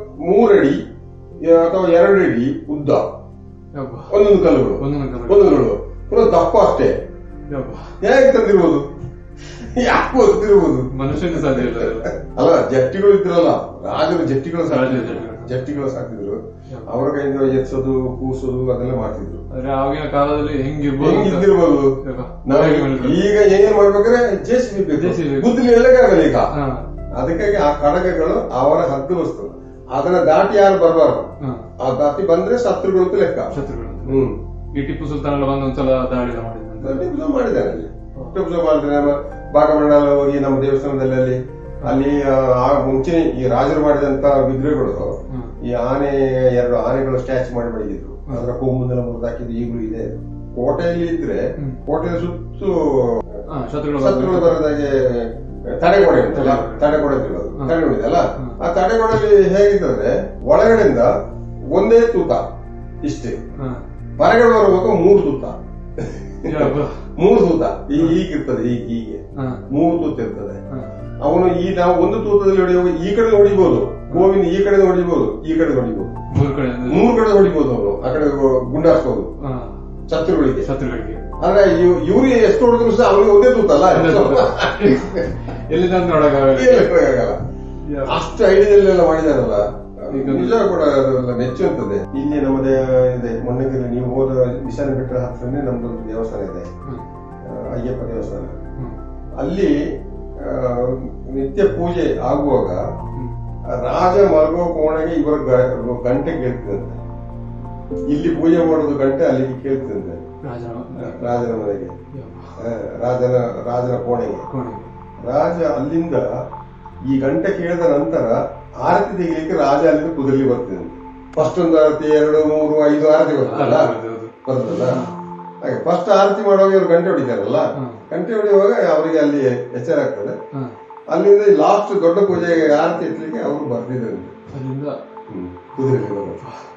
ಮೂರಡಿ ಅಥವಾ ಎರಡು ಅಡಿ ಉದ್ದ ಯಬ್ಬ. ಒಂದೊಂದು ಕಲ್ಲುಗಳು ಒಂದೊಂದು ಕಲ್ಲು. ಒಂದೊಂದು ಪುನಃ ದಪ್ಪ ಅಷ್ಟೇ ಯಬ್ಬ. ಹೇಗೆ ತಂದಿರ್ಬೋದು ಯಾಕೆ ತಂದಿರ್ಬೋದು ಮನುಷ್ಯನಿಗೆ ಸಾಧ್ಯ ಇಲ್ಲ ಅದೆಲ್ಲ. ಅಲ್ಲ ಜಟ್ಟಿಗಳು ಇದ್ರಲ್ಲ ರಾಜರು ಜಟ್ಟಿಗಳು ರಾಜರು ಸಾಕ್ತಿದ್ರು ಜಟ್ಟಿಗಳು. ಜಟ್ಟಿಗಳು ಸಾಕ್ತಿದ್ರು ಅವರ ಕೈಯಿಂದ ಎತ್ಸೋದು ಕೂಸೋದು ಅದೆಲ್ಲ ಮಾಡ್ತಿದ್ರು ಆದ್ರೆ ಆವಾಗಿನ ಕಾಲದಲ್ಲಿ ಹೆಂಗಿರ್ಬೋದು ಅಂತ- ಹೆಂಗಿದ್ದಿರ್ಬೋದು ಯಬ್ಬ. ನಾವು ಹೇಗೆ ಮಾಡಿದ್ರು? ಈಗ ಏನ್ ಮಾಡ್ಬೇಕಾದ್ರೆ ಜೆಸಿಬಿ ಬೇಕು JCB ಬೇಕು. ಗುದ್ದಲಿ ಹೇಳಕ್ಕಾಗಲ್ಲ ಈಗ ಹಾ. ಅದಕ್ಕಾಗಿ ಆ ಕಡಗಗಳು ಅವರ ಹದ್ದು ವಸ್ತು ಅದನ್ನ ದಾಟಿ ಯಾರು ಬರಬಾರ್ದು ಹಾ. ಆ ದಾಟಿ ಬಂದ್ರೆ ಶತ್ರುಗಳು ಅಂತ ಲೆಕ್ಕ ಶತ್ರುಗಳು ಹ್ಮ್ ಈ ಟಿಪ್ಪು ಸುಲ್ತಾನ್ ಎಲ್ಲ ಬಂದು ಒಂದ್ಸಲ ದಾಳಿ ಎಲ್ಲ ಮಾಡಿದ್ರು ಟಿಪ್ಪು ಸುಲ್ತಾನ್ ಮಾಡಿದ್ದಾನೆ ಅಲ್ಲಿ ಟಿಪ್ಪು ಸುಲ್ತಾನ್ ಮಾಡಿದ್ದಾನೆ ನಮ್ಮ ಭಾಗಮಂಡಲ ಹೋಗಿ ನಮ್ಮ ದೇವಸ್ಥಾನದಲ್ಲಿ ಅಲ್ಲಿ ಅಲ್ಲಿ ಆ, ಆ ಮುಂಚೆ ಈ ರಾಜರು ಮಾಡಿದಂತ ವಿಗ್ರಹಗಳು ಹ್ಮ್. ಈ ಆನೆ ಎರಡು ಆನೆಗಳು ಸ್ಟ್ಯಾಚ್ ಮಾಡಿ ಮಾಡಿದ್ರು ಅದರ ಕೊಂಬುನೆಲ್ಲ ಮುರಿದಾಕಿದ್ದು ಈಗಲೂ ಇದೆ ಕೋಟೆಯಲ್ಲಿ ಇದ್ರೆ ಹ್ಮ್. ಕೋಟೆಯ ಸುತ್ತು ಹಾ, ಶತ್ರುಗಳು ಶತ್ರುಗಳು ಬಂದ್ರು. ಬರದಾಗೆ ತಡೆಗೋಡೆ ಉಂಟಲ್ಲ ತಡೆಗೋಡೆ ಅಂತ ಹೇಳೋದು ತಡೆಗೋಡೆ ಇದೆ ಅಲ್ಲ ಆ ತಡೆಗೋಡೆಯಲ್ಲಿ ಹೇಗಿರ್ತದೆ ಒಳಗಡೆಯಿಂದ ಒಂದೇ ತೂತ ಇಷ್ಟೇ ಹಾ. ಹೊರಗಡೆ ಬರುವಾಗ ಮೂರು ತೂತ ಯಬ್ಬ. ಮೂರು ತೂತ ಈ- ಹೀಗಿರ್ತದೆ ಹೀಗೆ ಹೀಗೆ ಹಾ. ಮೂರು ತೂತ ಇರ್ತದೆ ಹಾ. ಅವನು ಈ ನಾವು ಒಂದು ತೂತದಲ್ಲಿ ಹೊಡೆಯುವಾಗ ಈ ಕಡೆ ಹೊಡಿಬಹುದು ಗೋವಿನ ಈ ಕಡೆ ಹೊಡಿಬಹುದು ಈ ಕಡೆ ಹೊಡಿಬಹುದು ಮೂರು ಕಡೆ ಅಂದ್ರೆ- ಮೂರು ಕಡೆ ಹೊಡಿಬಹುದು ಅವನು ಆ ಕಡೆ ಗುಂಡಾರಿಸಬಹುದು ಹಾ. ಶತ್ರುಗಳಿಗೆ ಶತ್ರುಗಳಿಗೆ ಆದ್ರೆ ಇವ್- ಇವ್ರಿಗೆ ಎಷ್ಟು ಹೊಡೆದ್ರು ಸಹ ಅವನಿಗೆ ಒಂದೇ ತೂತಲ್ಲ ಒಂದೇ ತೂತ. ಎಲ್ಲಿಂದ ನೋಡಕ್ಕಾಗಲ್ಲ ಏನು ಹೇಳಕ್ಕಾಗಲ್ಲ. ಅಷ್ಟು ಐಡಿಯಾದಲ್ಲೆಲ್ಲ ಮಾಡಿದಾರಲ್ಲ ಈಗ ನಿಜ ಕೂಡ ಅದೆಲ್ಲ ಮೆಚ್ಚುವಂತದೆ ಇಲ್ಲಿ ನಮ್ಮದೇ ಇದೆ ಮೊನ್ನೆಗಿರಿ ನೀವು ಹೋದ ವಿಶಾಲ ಬೆಟ್ಟದ ಹತ್ರನೇ ನಮ್ದೊಂದು ದೇವಸ್ಥಾನ ಇದೆ ಹ್ಮ್. ಆ, ಅಯ್ಯಪ್ಪ ದೇವಸ್ಥಾನ ಹ್ಮ್. ಅಲ್ಲಿ ಆ, ನಿತ್ಯ ಪೂಜೆ ಆಗುವಾಗ ಹ್ಮ್. ರಾಜ ಮಲಗೋ ಕೋಣೆಗೆ ಇವರ ಗ- ಗಂಟೆ ಕೇಳ್ತದಂತೆ ಇಲ್ಲಿ ಪೂಜೆ ಮಾಡೋದು ಗಂಟೆ ಅಲ್ಲಿಗೆ ಕೇಳ್ತದಂತೆ ರಾಜನ ರಾಜನ ಮನೆಗೆ ಯಬ್ಬ. ಆ, ರಾಜನ ರಾಜನ ಕೋಣೆಗೆ ಕೋಣೆ. ರಾಜ ಅಲ್ಲಿಂದ ಈ ಗಂಟೆ ಕೇಳಿದ ನಂತರ ಆರತಿ ತೆಗಿಲಿಕ್ಕೆ ರಾಜ ಅಲ್ಲಿಂದ ಕುದುರೆಲಿ ಬರ್ತಿದ್ದ ಫಸ್ಟ್ ಒಂದು ಆರತಿ ಎರಡು ಮೂರು ಐದು ಆರತಿ ಬರ್ತದಲ್ಲ ಹೌದು, ಹೌದು. ಬರ್ತದಲ್ಲ ಹಾಗೆ ಫಸ್ಟ್ ಆರತಿ ಮಾಡುವಾಗ ಇವ್ರು ಗಂಟೆ ಹೊಡಿತಾರಲ್ಲ ಹ್ಮ್. ಗಂಟೆ ಹೊಡೆಯುವಾಗ ಅವರಿಗೆ ಅಲ್ಲಿ ಎಚ್ಚರ ಆಗ್ತದೆ ಹಾ. ಅಲ್ಲಿಂದ ಲಾಸ್ಟ್ ದೊಡ್ಡ ಪೂಜೆಗೆ ಆರತಿ ಎತ್ತಲಿಕ್ಕೆ ಅವರು ಬರ್ತಿದ್ರಂತೆ ಅಲ್ಲಿಂದ ಹ್ಮ್. ಕುದುರೆಲಿ ಬರೋದು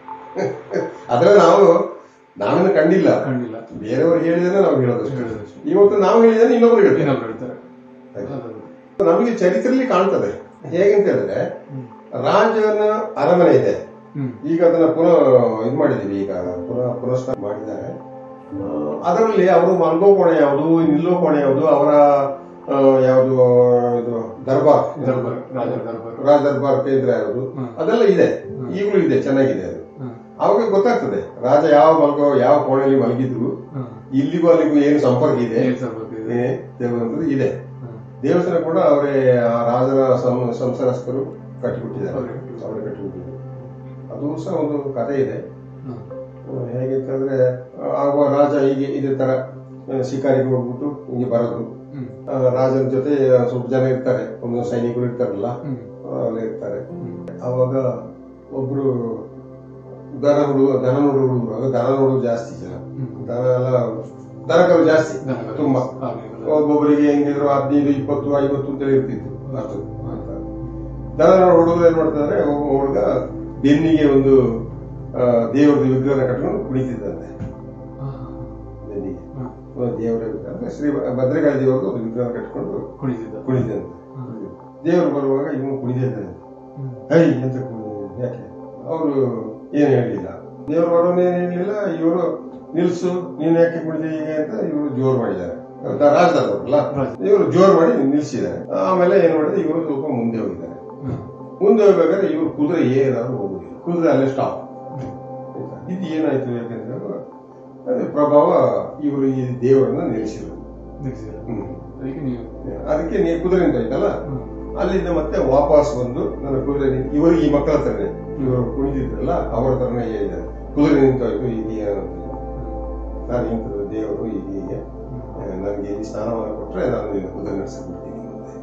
ಅದ್ರ ನಾವು ನಾವೇನು ಕಂಡಿಲ್ಲ ಕಂಡಿಲ್ಲ ಬೇರೆಯವರು ಹೇಳಿದ್ರೆ ನಾವು ಹೇಳೋದಷ್ಟು ಹೇಳೋದಷ್ಟೇ. ಇವತ್ತು ನಾವು ಹೇಳಿದ್ರೆ ಇನ್ನೊಬ್ರು ಹೇಳ್ತಾರೆ ಇನ್ನೊಬ್ರು ಹೇಳ್ತಾರೆ ಹಾಗೆ. ಹೌದು. ನಮಗೆ ಚರಿತ್ರೆಯಲ್ಲಿ ಕಾಣ್ತದೆ ಹೇಗಂತ ಹೇಳಿದ್ರೆ ಹ್ಮ್. ರಾಜನ ಅರಮನೆ ಇದೆ ಹ್ಮ್. ಈಗ ಅದನ್ನ ಪುನಃ ಇದು ಮಾಡಿದೀವಿ ಈಗ ಪುನಃ ಪುನಃ ಮಾಡಿದ್ದಾರೆ ಆ, ಅದರಲ್ಲಿ ಅವರು ಮಲ್ಗೋ ಕೋಣೆ ಯಾವುದು ನಿಲ್ಲೋ ಕೋಣೆ ಯಾವುದು ಅವರ ಆ, ಯಾವುದು ಇದು ದರ್ಬಾರ್ ದರ್ಬಾರ್ ರಾಜರ ದರ್ಬಾರ್ ರಾಜ ದರ್ಬಾರ್ ಕೇಂದ್ರ ಯಾವುದು ಹ್ಮ್. ಅದೆಲ್ಲ ಇದೆ ಈಗಲೂ ಇದೆ ಚೆನ್ನಾಗಿದೆ ಅದು ಹ್ಮ್. ಅವಾಗ ಗೊತ್ತಾಗ್ತದೆ ರಾಜ ಯಾವ ಮಲ್ಗೋ ಯಾವ ಕೋಣೆಯಲ್ಲಿ ಮಲಗಿದ್ರು ಹ್ಮ್. ಇಲ್ಲಿಗೂ ಅಲ್ಲಿಗೂ ಏನು ಸಂಪರ್ಕ ಇದೆ ಏನ್ ಸ್ವಲ್ಪ ಇದೆ? ಏ, ಹೇಳುವಂಥದ್ದು ಇದೆ ಹ್ಮ್. ದೇವಸ್ಥಾನ ಕೂಡ ಅವರೇ ಆ ರಾಜನ ಸಂ- ಸಂಸಾರಸ್ಥರು ಕಟ್ಟಿಬಿಟ್ಟಿದ್ದಾರೆ ಅವ್ರೇ ಅವರೇ ಕಟ್ಟಿಬಿಟ್ಟಿದ್ದಾರೆ ಅದು ಸಹ ಒಂದು ಕಥೆ ಇದೆ ಹ್ಮ್. ಅಹ್ ಹೇಗೆ ಅಂತಂದ್ರೆ ಅಹ್ ಆಗುವ ರಾಜ ಹೀಗೆ ಇದೇ ತರ ಅಹ್ ಶಿಕಾರಿಗೆ ಹೋಗ್ಬಿಟ್ಟು ಹಿಂಗೆ ಬರೋದು ಹ್ಮ್. ಅಹ್ ರಾಜನ ಜೊತೆ ಸ್ವಲ್ಪ ಜನ ಇರ್ತಾರೆ ಒಂದು ಸೈನಿಕರು ಇರ್ತಾರಲ್ಲ ಹ್ಮ್. ಅಲ್ಲೇ ಇರ್ತಾರೆ ಹ್ಮ್. ಅವಾಗ ಒಬ್ರು ದನ ಹುಡುಗ ದನ ನೋಡುಗಳು ಆಗ ದನ ನೋಡುದು ಜಾಸ್ತಿ ಜನ ಹ್ಮ್. ದನ ಎಲ್ಲ ದನಕರು ಜಾಸ್ತಿ ದನಗಳು. ತುಂಬಾ ಆಗ್ಲಿಲ್ಲ. ಒಬ್ಬೊಬ್ಬರಿಗೆ ಹೆಂಗಿದ್ರು ಹದಿನೈದು ಇಪ್ಪತ್ತು ಐವತ್ತು ಅಂತ ಇರ್ತಿತ್ತು ಅಷ್ಟು ಅಂತ. ದನ ಹುಡುಗರು ಏನ್ ಮಾಡ್ತಾರೆ ಒಬ್ಬ ಹುಡುಗ ಬೆನ್ನಿಗೆ ಒಂದು ಆ, ದೇವರದ್ದು ವಿಗ್ರಹ ಕಟ್ಕೊಂಡು ಕುಣಿತಿದ್ದಂತೆ ಬೆನ್ನಿಗೆ ಒಂದು ದೇವರ ವಿಗ್ರಹ ಅಂದ್ರೆ ಶ್ರೀ ಭದ್ರಕಾಳಿ ದೇವರದ್ದು ಒಂದು ವಿಗ್ರಹ ಕಟ್ಕೊಂಡು ಕುಣಿತಿದ್ದ ಕುಣಿದಂತೆ ದೇವರು ಬರುವಾಗ ಇವನು ಕುಣಿದಿದ್ದಾನೆ ಹೈ ಅಂತ ಕುಣಿದ ಯಾಕೆ ಅವರು ಏನು ಹೇಳಲಿಲ್ಲ ದೇವರು ಬರೋನು ಏನು ಹೇಳಲಿಲ್ಲ ಇವರು ನಿಲ್ಸು ನೀನ್ ಯಾಕೆ ಕುಣಿದೆ ಈಗ ಅಂತ ಇವರು ಜೋರ್ ಮಾಡಿದ್ದಾರೆ ರಾಜದಲ್ಲ ಇವರು ಜೋರ್ ಮಾಡಿ ನಿಲ್ಸಿದ್ದಾರೆ ಆಮೇಲೆ ಏನ್ ಮಾಡಿದ್ರೆ ಇವರು ಸ್ವಲ್ಪ ಮುಂದೆ ಹೋಗಿದ್ದಾರೆ ಮುಂದೆ ಹೋಗ್ಬೇಕಾದ್ರೆ ಇವರು ಕುದುರೆ ಏನಾದ್ರು ಹೋಗುದಿಲ್ಲ ಕುದುರೆ ಅಲ್ಲೇ ಸ್ಟಾಪ್ ಇದು ಏನಾಯ್ತು ಯಾಕಂದ್ರೆ ಅದ್ರ ಪ್ರಭಾವ ಇವರು ಈ ದೇವರನ್ನ ನಿಲ್ಲಿಸಿದ್ರು ಹ್ಮ್. ಅದಕ್ಕೆ ನೀವು ಅದಕ್ಕೆ ನೀ ಕುದುರೆ ನಿಂತಾಯ್ತಲ್ಲ ಅಲ್ಲಿಂದ ಮತ್ತೆ ವಾಪಸ್ ಬಂದು ನನ್ನ ಕುದುರೆ ನಿಂತು ಇವರು ಈ ಮಕ್ಕಳ ಹತ್ರನೇ ಇವರು ಕುಣಿದಿದ್ರಲ್ಲ ಅವರ ಹತ್ರನೇ ಹೇಳಿದ್ದಾರೆ ಕುದುರೆ ನಿಂತಾಯ್ತು ಈಗ ಏನಂತ ನಾನು ನಿಂತದ್ದು ದೇವರು ಈಗ ಹೀಗೆ ನನಗೆ ಇಲ್ಲಿ ಸ್ನಾನವನ್ನು ಕೊಟ್ರೆ ನಾನು ನಿನ್ನ ಕುದುರೆ ನಡೆಸಿಬಿಡ್ತೀನಿ ಅಂದೆ.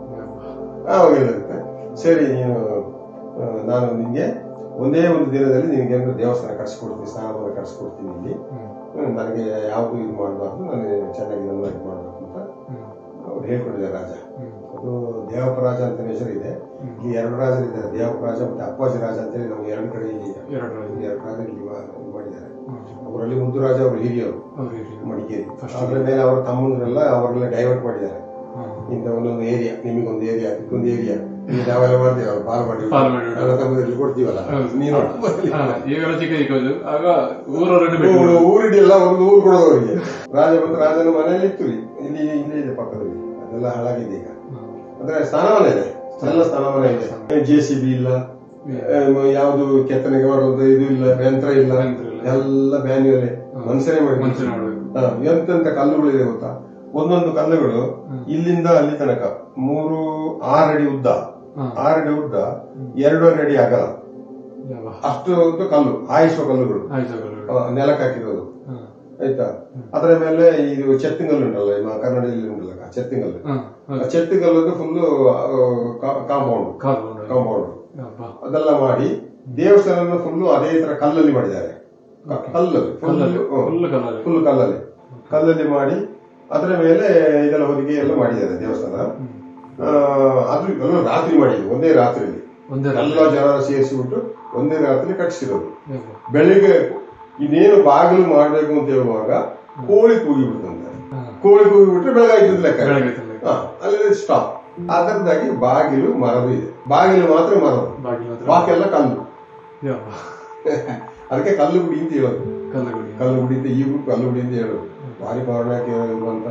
ಆವಾಗ ಹೇಳಿರುತ್ತೆ ಸರಿ ನೀನು ಆ, ನಾನು ನಿನ್ಗೆ ಒಂದೇ ಒಂದು ದಿನದಲ್ಲಿ ನಿನಗೆ ಒಂದು ದೇವಸ್ಥಾನ ಕಟ್ಸಿಕೊಡ್ತೀನಿ ಸ್ನಾನವನ್ನು ಕಟ್ಸಿಕೊಡ್ತೀನಿ ಇಲ್ಲಿ ಹ್ಮ್, ನನಗೆ ಯಾವುದು ಇದು ಮಾಡಬಾರ್ದು ನಾನು ಚೆನ್ನಾಗಿ ನನ್ನ ಇದು ಮಾಡಬೇಕು ಅಂತ ಅವ್ರು ಹೇಳ್ಕೊಂಡಿದ್ದಾರೆ ರಾಜ ಅದು ದೇವಪರಾಜ ಅಂತ ಹೆಸರಿದೆ ಇಲ್ಲಿ ಎರಡು ರಾಜರಿದ್ದಾರೆ ದೇವಪರಾಜ ಮತ್ತೆ ಅಪ್ಪಾಜಿ ರಾಜ ಅಂತೇಳಿ ನಮ್ಗೆ ಎರಡು ಕಡೆ ಇಲ್ಲಿ ಎರಡು ರಾಜ. ಎರಡು ರಾಜ ಇಲ್ಲಿ ಮಾ- ಇದು ಮಾಡಿದ್ದಾರೆ ಅವರಲ್ಲಿ ಮುದ್ದು ರಾಜ ಅವರು ಹಿರಿಯವರು ಅವ್ರು ಹೇಳಿ. ಮಡಿಕೇರಿ ಅದ್ರ ಮೇಲೆ ಅವರ ತಮ್ಮಂದ್ರೆಲ್ಲ ಅವರೆಲ್ಲ ಡೈವರ್ಟ್ ಮಾಡಿದ್ದಾರೆ ಇಂಥ ಒಂದೊಂದು ಏರಿಯಾ ನಿಮಗೊಂದು ಏರಿಯಾ ಇದಕ್ಕೊಂದು ಏರಿಯಾ ಈಗ ನಾವೆಲ್ಲ ಮಾಡ್ತೀವಿ ಅವ್ರು ಪಾಲ್ ಮಾಡಿ ಪಾಲ್ ಮಾಡಿ. ಅಣ್ಣ ತಮ್ಮದ್ರಲ್ಲಿ ಕೊಡ್ತೀವಲ್ಲ ಹೌದು. ನೀನು ಹಾ, ಈಗೆಲ್ಲ ಚಿಕ್ಕ ಚಿಕ್ಕದು ಆಗ ಊರವರನ್ನು ಬಿಟ್ಟು ಊರು ಊರಿಡಿಲ್ಲ ಒಂದು ಊರು ಕೊಡೋದವರಿಗೆ ರಾಜ ಬಂದು ರಾಜನ ಮನೆಯಲ್ಲಿ ಇತ್ತು ರೀ. ಇಲ್ಲಿ ಇಲ್ಲೇ ಇದೆ ಪಕ್ಕದಲ್ಲಿ ಅದೆಲ್ಲ ಹಾಳಾಗಿದೆ ಈಗ ಅಂದ್ರೆ ಸ್ನಾನವನ ಇದೆ ಎಲ್ಲ ಸ್ನಾನವನ ಇದೆ ಜೆ ಸಿ ಬಿ ಇಲ್ಲ ಯಾವುದು ಕೆತ್ತನೆಗೆ ಮಾಡುವಂತ ಇದು ಇಲ್ಲ ಯಂತ್ರ ಇಲ್ಲ ಯಂತ್ರ ಇಲ್ಲ. ಎಲ್ಲ ಮ್ಯಾನ್ಯುವಲ್ ಮನುಷ್ಯನೇ ಮನುಷ್ಯನೇ ಮಾಡಿ ಮಾಡ್ಬೇಕು. ಎಂತೆಂತ ಕಲ್ಲುಗಳಿದೆ ಗೊತ್ತಾ ಒಂದೊಂದು ಕಲ್ಲುಗಳು ಇಲ್ಲಿಂದ ಅಲ್ಲಿ ತನಕ ಮೂರು ಆರು ಅಡಿ ಉದ್ದ ಹಾ. ಆರು ಅಡಿ ಉದ್ದ ಎರಡೂವರೆ ಅಡಿ ಅಗಲ ಯಾವ? ಅಷ್ಟು ಉದ್ದ ಕಲ್ಲು ಆಯಿಸುವ ಕಲ್ಲುಗಳು ಆಯ್ತು ಹಾಗಾದ್ರೆ. ಆ, ನೆಲಕ್ಕೆ ಹಾಕಿರೋದು ಹಾ. ಆಯ್ತಾ ಅದರ ಮೇಲೆ ಇದು ಚೆತ್ತಿಂಗಲ್ಲು ಉಂಟಲ್ಲ ನಮ್ಮ ಕನ್ನಡದಲ್ಲಿ ಉಂಟಲ್ಲ ಚೆತ್ತಿಂಗಲ್ಲು ಹಾ, ಆ ಹೌದು. ಚೆತ್ತಿಂಗಲ್ಲದು ಫುಲ್ಲು ಕಾಂಪೌಂಡ್ ಕಾಲು ಉಂಟು. ಕಾಂಪೌಂಡ್ ಅಬ್ಬಾ. ಅದೆಲ್ಲ ಮಾಡಿ ದೇವಸ್ಥಾನ ಫುಲ್ಲು ಅದೇ ತರ ಕಲ್ಲಲ್ಲಿ ಮಾಡಿದ್ದಾರೆ ಕ- ಕಲ್ಲಲ್ಲಿ ಕಲ್ಲಲ್ಲಿ, ಫುಲ್ full ಕಲ್ಲಲ್ಲಿ. ಫುಲ್ ಕಲ್ಲಲ್ಲಿ ಕಲ್ಲಲ್ಲಿ ಮಾಡಿ ಅದರ ಮೇಲೆ ಇದೆಲ್ಲ ಹೊದಿಕೆ ಎಲ್ಲ ಮಾಡಿದ್ದಾರೆ ದೇವಸ್ಥಾನ ಆ, ಅದು ಎಲ್ಲ ರಾತ್ರಿ ಮಾಡಿದ್ರು ಒಂದೇ ರಾತ್ರಿಯಲ್ಲಿ ಒಂದೇ ಎಲ್ಲ ಜನ ಸೇರಿಸಿಬಿಟ್ಟು ಒಂದೇ ರಾತ್ರಿ ಕಟ್ಟಿಸಿರೋದು ಯಾವ? ಬೆಳಿಗ್ಗೆ ಇನ್ನೇನು ಬಾಗಿಲು ಮಾಡ್ಬೇಕು ಅಂತ ಹೇಳುವಾಗ ಕೋಳಿ ಕೂಗಿ ಬಿಡ್ತಂತೆ ಹಾ. ಕೋಳಿ ಕೂಗಿ ಬಿಟ್ರೆ ಬೆಳಗಾಯ್ತದ ಲೆಕ್ಕ ಬೆಳಗಾಯ್ತದ ಲೆಕ್ಕ. ಹಾ, ಅಲ್ಲಿ ಸ್ಟಾಪ್ ಅದರದಾಗಿ ಬಾಗಿಲು ಮರದು ಇದೆ ಬಾಗಿಲು ಮಾತ್ರ ಮರದು ಬಾಗಿಲು ಮಾತ್ರ. ಬಾಕಿ ಎಲ್ಲ ಕಲ್ಲು ಯಾವ? ಅದಕ್ಕೆ ಕಲ್ಲು ಗುಡಿ ಅಂತ ಹೇಳೋದು ಕಲ್ಲುಗುಡಿ. ಕಲ್ಲು ಗುಡಿ ಅಂತ ಈಗೂ ಕಲ್ಲು ಗುಡಿ ಅಂತ ಹೇಳೋದು ಭಾರಿ ಪೌರ್ಣಕ್ಕೆ ಇರುವಂತ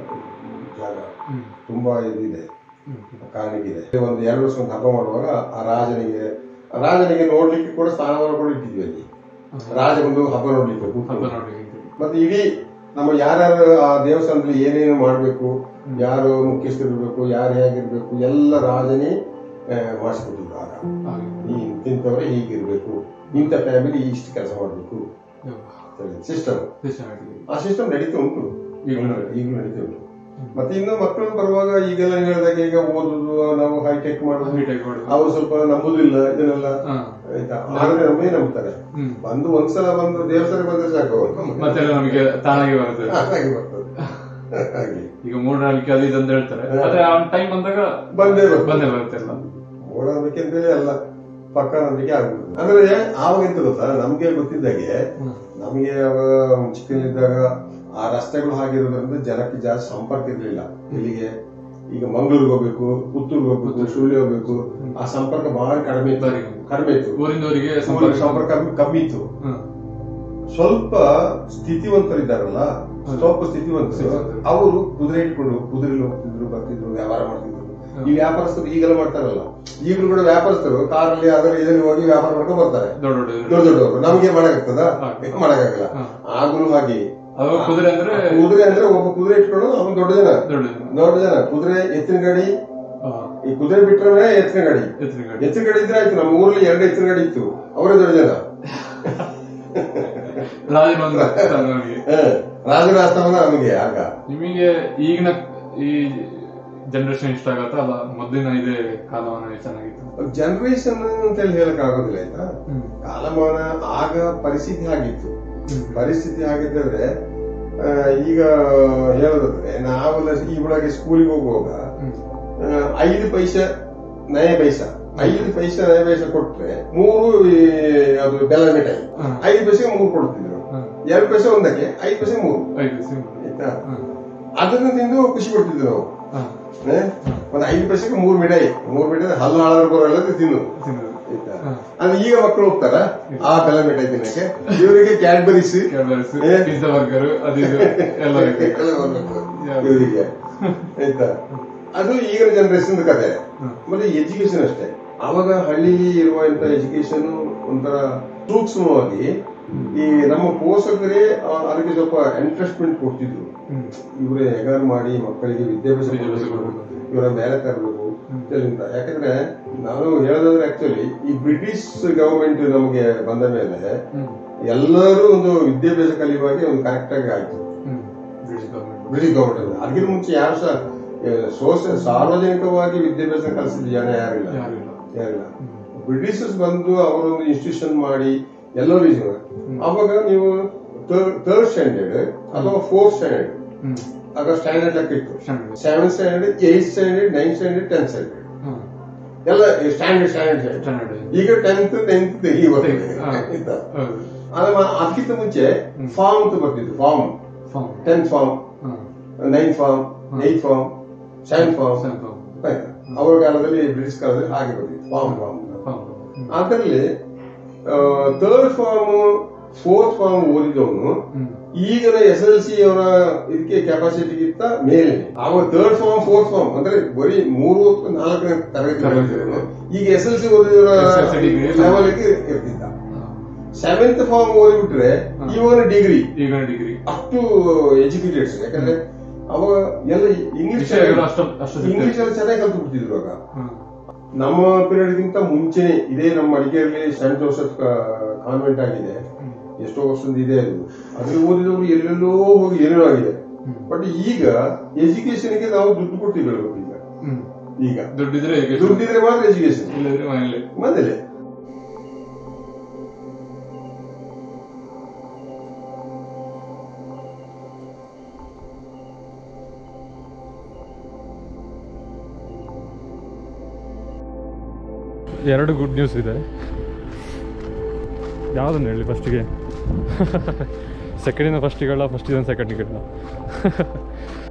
ಜಾಗ ಹ್ಮ್. ತುಂಬಾ ಇದಿದೆ ಹ್ಮ್. ಕಾರಣಕ್ಕಿದೆ ಒಂದು ಎರಡು ವರ್ಷ ಒಂದು ಹಬ್ಬ ಮಾಡುವಾಗ ಆ ರಾಜನಿಗೆ ಆ ರಾಜನಿಗೆ ನೋಡ್ಲಿಕ್ಕೆ ಕೂಡ ಸ್ಥಾನವನ್ನು ಕೂಡ ಇಟ್ಟಿದ್ವಿ ಅಲ್ಲಿ ರಾಜ ಬಂದು ಹಬ್ಬ ನೋಡ್ಲಿಕ್ಕೆ ಕೂತ್ಕೊಂಡು. ಹಬ್ಬ ನೋಡ್ಲಿಕ್ಕೆ ಅಂತ. ಮತ್ತೆ ಇಡೀ ನಮ್ಮ ಯಾರ್ಯಾರು ಆ ದೇವಸ್ಥಾನದಲ್ಲಿ ಏನೇನು ಮಾಡಬೇಕು ಯಾರು ಮುಖ್ಯಸ್ಥರಿರ್ಬೇಕು ಯಾರು ಹೇಗಿರ್ಬೇಕು ಎಲ್ಲ ರಾಜನೇ ಆ, ಮಾಡಿಸ್ಕೊಟ್ಟಿದ್ರು ಆಗ ಹಾಗೆ. ಈ ಇಂಥವ್ರೆ ಹೀಗಿರ್ಬೇಕು ಇಂಥ ಟೈಮಲ್ಲಿ ಇಷ್ಟು ಕೆಲಸ ಮಾಡಬೇಕು ಯಾವ? ಸಿಸ್ಟಮ್ ಕೃಷ್ಣನಾಗಿ. ಆ ಸಿಸ್ಟಮ್ ನಡೀತಾ ಉಂಟು ಈಗಲೂ ಈಗಲೂ ನಡೀತಾ ಉಂಟು ಮತ್ತೆ ಇನ್ನು ಮಕ್ಕಳು ಬರುವಾಗ ಈಗೆಲ್ಲ ನೀವು ಹೇಳಿದಾಗ ಈಗ ಓದುದು ನಾವು ಹೈಟೆಕ್ ಮಾಡೋದು High-tech ಮಾಡೋದು. ಅವರು ಸ್ವಲ್ಪ ನಂಬುದಿಲ್ಲ ಇದನ್ನೆಲ್ಲ ಹಾ. ಆಯ್ತಾ ಆದ್ರೆ ನಮ್ಮೇ ನಂಬ್ತಾರೆ ಹ್ಮ್. ಬಂದು ಒಂದ್ಸಲ ಬಂದು ದೇವಸ್ಥಾನ ಬಂದ್ರೆ ಸಾಕು ಮತ್ತೆಲ್ಲ ನಮಗೆ ತಾನಾಗಿ ಬರ್ತದೆ ಹಾಗೆ ಬರ್ತದೆ ಹಾಗೆ ಈಗ ಮೂಢನಂಬಿಕೆ ಅದು ಇದು ಅಂತ ಹೇಳ್ತಾರೆ ಆದ್ರೆ ಆ ಟೈಮ್ ಬಂದಾಗ ಬಂದೇ ಬರ್ತದೆ. ಬಂದೇ ಬರುತ್ತೆ ಎಲ್ಲ ಮೂಢನಂಬಿಕೆ ಅಂತೇಳಿ ಅಲ್ಲ ಪಕ್ಕ ನಂಬಿಕೆ ಆಗ್ಬಿಡುತ್ತೆ ಅಂದ್ರೆ ಆವಾಗ ಎಂತ ಗೊತ್ತಾ ನಮ್ಗೆ ಗೊತ್ತಿದ್ದಾಗೆ ನಮಗೆ ಅವಾಗ ಚಿಕ್ಕನಿದ್ದಾಗ ಆ ರಸ್ತೆಗಳು ಹಾಗಿರೋದ್ರಿಂದ ಜನಕ್ಕೆ ಜಾಸ್ತಿ ಸಂಪರ್ಕ ಇರ್ಲಿಲ್ಲ ಇಲ್ಲಿಗೆ ಈಗ ಮಂಗಳೂರಿಗೆ ಹೋಗ್ಬೇಕು ಪುತ್ತೂರಿಗೆ ಹೋಗ್ಬೇಕು ಸುಳ್ಳಿ ಹೋಗ್ಬೇಕು ಆ ಸಂಪರ್ಕ ಬಹಳ ಕಡಿಮೆ ಇತ್ತು ಬಾರಿ. ಕಡಿಮೆ ಇತ್ತು ಊರಿಂದ ಊರಿಗೆ ಊರಿಗೆ ಸಂಪರ್ಕ ಸಂಪರ್ಕ ಕಮ್ಮಿ- ಕಮ್ಮಿ ಇತ್ತು ಹ್ಮ್. ಸ್ವಲ್ಪ ಸ್ಥಿತಿವಂತರಿದ್ದಾರಲ್ಲ ಸ್ವಲ್ಪ ಸ್ಥಿತಿವಂತರು ಅವರು ಕುದುರೆ ಇಟ್ಕೊಂಡು ಕುದುರೆಲಿ ಹೋಗ್ತಿದ್ರು ಬರ್ತಿದ್ರು ವ್ಯವಹಾರ ಮಾಡ್ತಿದ್ರು ಈ ವ್ಯಾಪಾರಸ್ಥರು ಈಗೆಲ್ಲ ಮಾಡ್ತಾರಲ್ಲ ಈಗಲೂ ಕೂಡ ವ್ಯಾಪಾರಸ್ಥರು ಕಾರಲ್ಲಿ ಅದರ ಇದರಲ್ಲಿ ಹೋಗಿ ವ್ಯಾಪಾರ ಮಾಡ್ಕೊಂಡು ಬರ್ತಾರೆ ದೊಡ್ಡ ದೊಡ್ಡ ದೊಡ್ಡ ದೊಡ್ಡವರು ನಮ್ಗೆ ಮಾಡಕ್ಕಾಗ್ತದ ಮಾಡಕ್ಕಾಗಲ್ಲ ಹಾ. ಆಗಲೂ ಹಾಗೆ ಅದು ಕುದುರೆ ಅಂದ್ರೆ ಕುದುರೆ ಅಂದ್ರೆ ಒಬ್ಬ ಕುದುರೆ ಇಟ್ಕೊಂಡು ಅವನು ದೊಡ್ಡ ಜನ ದೊಡ್ಡ ದೊಡ್ಡ ಜನ ಕುದುರೆ ಎತ್ತಿನ ಗಾಡಿ ಹಾ. ಈ ಕುದುರೆ ಬಿಟ್ರೆ ಎತ್ತಿನ ಗಾಡಿ ಎತ್ತಿನ ಗಾಡಿ ಎತ್ತಿನ ಗಾಡಿ ಇದ್ರೆ ಆಯ್ತು ನಮ್ಮ ಊರಲ್ಲಿ ಎರಡು ಎತ್ತಿನ ಗಾಡಿ ಇತ್ತು ಅವರೇ ದೊಡ್ಡ ಜನ ರಾಜನ ಒಂದು ಸ್ಥಳ ನಮಗೆ ಹ. ರಾಜರ ಆಸ್ಥಾನ ನಮಗೆ ಆಗ ನಿಮಗೆ ಈಗಿನ ಈ ಜನರೇಷನ್ ಇಷ್ಟ ಆಗತ್ತಾ ಅಲ್ಲ ಮೊದಲಿನ ಇದೇ ಕಾಲಮಾನ ಚೆನ್ನಾಗಿತ್ತು ಜನರೇಷನ್ ಅಂತ ಹೇಳಿ ಹೇಳಕ್ ಆಗೋದಿಲ್ಲ ಆಯ್ತಾ ಹ್ಮ್. ಕಾಲಮಾನ ಆಗ ಪರಿಸ್ಥಿತಿ ಹಾಗಿತ್ತು ಹ್ಮ್. ಪರಿಸ್ಥಿತಿ ಹಾಗಿದ್ದರೆ ಆ, ಈಗ ಹೇಳೋದಾದ್ರೆ ನಾವೆಲ್ಲ ಈ ಒಳಗೆ ಸ್ಕೂಲಿಗೆ ಹೋಗುವಾಗ ಹ್ಮ್. ಆ, ಆ, ಐದು ಪೈಸೆ ನಯ ಪೈಸ ಐದು ಪೈಸೆ ನಯ ಪೈಸೆ ಕೊಟ್ರೆ ಮೂರು ಈ ಅದು ಬೆಲ್ಲ ಮಿಠಾಯಿ ಹಾ. ಐದು ಪೈಸೆಗೆ ಮೂರು ಕೊಡ್ತಿದ್ರು ಹಾ. ಎರಡು ಪೈಸೆ ಒಂದಕ್ಕೆ ಐದು ಪೈಸೆ ಮೂರು ಐದು ಸಿಂಗ್ ಆಯ್ತಾ ಅದನ್ನು ತಿಂದು ಖುಷಿ ಪಡ್ತಿದ್ವಿ ನಾವು ಏ? ಒಂದು ಐದು ಪೈಸೆಗೆ ಮೂರು ಮಿಠಾಯಿ ಮೂರು ಮಿಠಾಯಿ ಹಲ್ಲು ಹಾಳಾದ್ರು ಬರೋಲ್ಲ ತಿನ್ನು ಆಯ್ತಾ ಹಾ. ಅಂದ್ರೆ ಈಗ ಮಕ್ಕಳು ಹೋಗ್ತಾರ ಆ ಬೆಲ್ಲ ಮಿಠಾಯಿ ತಿನ್ನಕ್ಕೆ ಇವರಿಗೆ ಕ್ಯಾಡ್ಬರೀಸ್ ಏ? ಪಿಜ್ಜಾ ಬರ್ಗರ್ ಅದು ಇದು ಎಲ್ಲ ಬೇಕು. ಎಲ್ಲ ಬರ್ಬೇಕು ಇವರಿಗೆ ಆಯ್ತಾ ಅದು ಈಗಿನ ಜನರೇಷನ್ ಕತೆ ಮತ್ತೆ ಎಜುಕೇಶನ್ ಅಷ್ಟೇ ಅವಾಗ ಹಳ್ಳಿಲಿ ಇರುವಂತ ಎಜುಕೇಶನ್ ಒಂಥರ ಸೂಕ್ಷ್ಮವಾಗಿ ಈ ನಮ್ಮ ಪೋಷಕರೇ ಆ, ಅದಕ್ಕೆ ಸ್ವಲ್ಪ ಇಂಟ್ರೆಸ್ಟ್ಮೆಂಟ್ ಕೊಡ್ತಿದ್ರು ಹ್ಮ್. ಇವರೇ ಹೇಗಾರು ಮಾಡಿ ಮಕ್ಕಳಿಗೆ ವಿದ್ಯಾಭ್ಯಾಸ ವಿದ್ಯಾಭ್ಯಾಸ ಕೊಡ್ಬೇಕು ಇವರ ಮೇಲೆ ತರಬೇಕು ಅಂತ ಯಾಕಂದ್ರೆ ನಾನು ಹೇಳೋದಾದ್ರೆ ಆಕ್ಚುಲಿ ಈ ಬ್ರಿಟಿಷ್ ಗವರ್ಮೆಂಟ್ ನಮಗೆ ಬಂದ ಮೇಲೆ ಹ್ಮ್. ಎಲ್ಲರೂ ಒಂದು ವಿದ್ಯಾಭ್ಯಾಸ ಕಲಿಯುವಾಗ ಒಂದು ಕರೆಕ್ಟ್ ಆಗಿ ಆಯ್ತು ಹ್ಮ್. ಬ್ರಿಟಿಷ್ ಗವರ್ಮೆಂಟ್ ಬ್ರಿಟಿಷ್ ಗವರ್ಮೆಂಟ್ ಅದಕ್ಕಿಂತ ಮುಂಚೆ ಯಾರು ಸಹ ಸೋಸ ಸಾರ್ವಜನಿಕವಾಗಿ ವಿದ್ಯಾಭ್ಯಾಸ ಕಲಿಸಿದ ಜನ ಯಾರಿಲ್ಲ ಯಾರಿಲ್ಲ ಯಾರಿಲ್ಲ ಬ್ರಿಟಿಷರ್ಸ್ ಬಂದು ಅವರೊಂದು ಇನ್ಸ್ಟಿಟ್ಯೂಷನ್ ಮಾಡಿ ಎಲ್ಲರೂ ಇದ್ರು. ಅವಾಗ ನೀವು ಥರ್ಡ್ ಸ್ಟ್ಯಾಂಡರ್ಡ್ ಅಥವಾ ಫೋರ್ತ್ ಸ್ಟ್ಯಾಂಡರ್ಡ್ ಹ್ಮ್. ಆಗ ಸ್ಟ್ಯಾಂಡರ್ಡ್ ಲೆಕ್ಕ ಇತ್ತು Standard. Seventh standard eighth standard ninth standard tenth standard ಹಾ. ಎಲ್ಲ ಸ್ಟ್ಯಾಂಡರ್ಡ್ ಸ್ಟ್ಯಾಂಡರ್ಡ್ Standard. ಈಗ ಟೆಂತ್ ಟೆಂತ್ ಈಗ ಬರ್ತದೆ ಹಾ. ಆಯ್ತಾ? ಹೌದು. ಆದ್ರೆ ಅದಕ್ಕಿಂತ ಮುಂಚೆ ಫಾರ್ಮ್ ಅಂತ ಬರ್ತಿತ್ತು ಫಾರ್ಮ್ Form. ಟೆಂತ್ ಫಾರ್ಮ್ ಹಾ. Ninth form eighth form seventh form Seventh form. ಆಯ್ತಾ ಅವರ ಕಾಲದಲ್ಲಿ ಬ್ರಿಟಿಷ್ ಕಾಲದಲ್ಲಿ ಹಾಗೆ ಬರ್ತಿತ್ತು ಫಾರ್ಮ್ ಫಾರ್ಮ್ Form. ಹ್ಮ್. ಅದರಲ್ಲಿ ಥರ್ಡ್ ಫಾರ್ಮ್ ಫೋರ್ತ್ ಫಾರ್ಮ್ ಓದಿದವನು ಹ್ಮ್. ಈಗಿನ ಎಸ್ ಎಲ್ ಸಿ ಅವರ ಇದಕ್ಕೆ ಕೆಪಾಸಿಟಿಗಿಂತ ಮೇಲೆ ಅವಾಗ ಥರ್ಡ್ ಫಾರ್ಮ್ ಫೋರ್ತ್ ಫಾರ್ಮ್ ಅಂದ್ರೆ ಬರೀ ಮೂರು ಅಥವಾ ನಾಲ್ಕನೇ ತರಗತಿ ತರಗತಿ. ಓದಿದವನು ಈಗ ಎಸ್ ಎಲ್ ಸಿ ಓದಿದವರ SLC degree ಇಲ್ಲ. ಲೆವೆಲ್ಗೆ ಇರ್ತಿದ್ದ ಹಾ. ಸೆವೆಂತ್ ಫಾರ್ಮ್ ಓದಿಬಿಟ್ರೆ ಇವಾಗ ಡಿಗ್ರಿ ಈಗ ಡಿಗ್ರಿ ಅಷ್ಟು ಎಜುಕೇಟೆಡ್ಸ್ ಯಾಕಂದ್ರೆ ಅವಾಗ ಎಲ್ಲ ಇಂಗ್ಲಿಷ್ ವಿಷಯಗಳು ಅಷ್ಟು- ಅಷ್ಟು ಸಿಗ್ತದೆ. ಇಂಗ್ಲಿಷ್ ಎಲ್ಲ ಚೆನ್ನಾಗಿ ಕಲ್ತು ಬಿಡ್ತಿದ್ರು ಆಗ ಹ್ಮ್. ನಮ್ಮ ಪೀರಿಯಡ್ ಗಿಂತ ಮುಂಚೆನೆ ಇದೇ ನಮ್ಮ ಮಡಿಕೇರಿಯಲ್ಲಿ ಸೆಂಟ್ ಜೋಸೆಫ್ ಕಾನ್ವೆಂಟ್ ಆಗಿದೆ ಎಷ್ಟೋ ವರ್ಷದಿಂದ ಇದೆ ಅದು ಅದ್ರಲ್ಲಿ ಓದಿದವರು ಎಲ್ಲೆಲ್ಲೋ ಹೋಗಿ ಏನೇನೋ ಆಗಿದೆ ಬಟ್ ಈಗ ಎಜುಕೇಶನ್ಗೆ ನಾವು ದುಡ್ಡು ಕೊಟ್ಟು ಬೆಳಬೇಕು ಈಗ ಹ್ಮ್. ಈಗ ದುಡ್ಡಿದ್ರೆ ಹೇಗೆ ದುಡ್ಡಿದ್ರೆ ಮಾತ್ರ ಎಜುಕೇಶನ್ ಇಲ್ಲದ್ರೆ ಮನೇಲಿ ಮೊದಲೇ ಎರಡು ಗುಡ್ ನ್ಯೂಸ್ ಇದೆ ಯಾವುದನ್ನು ಹೇಳಿ ಫಸ್ಟಿಗೆ ಸೆಕೆಂಡಿನ ಫಸ್ಟಿಗಳ ಫಸ್ಟ್ ಇದನ್ನು ಸೆಕೆಂಡಿಗೆಲ್ಲ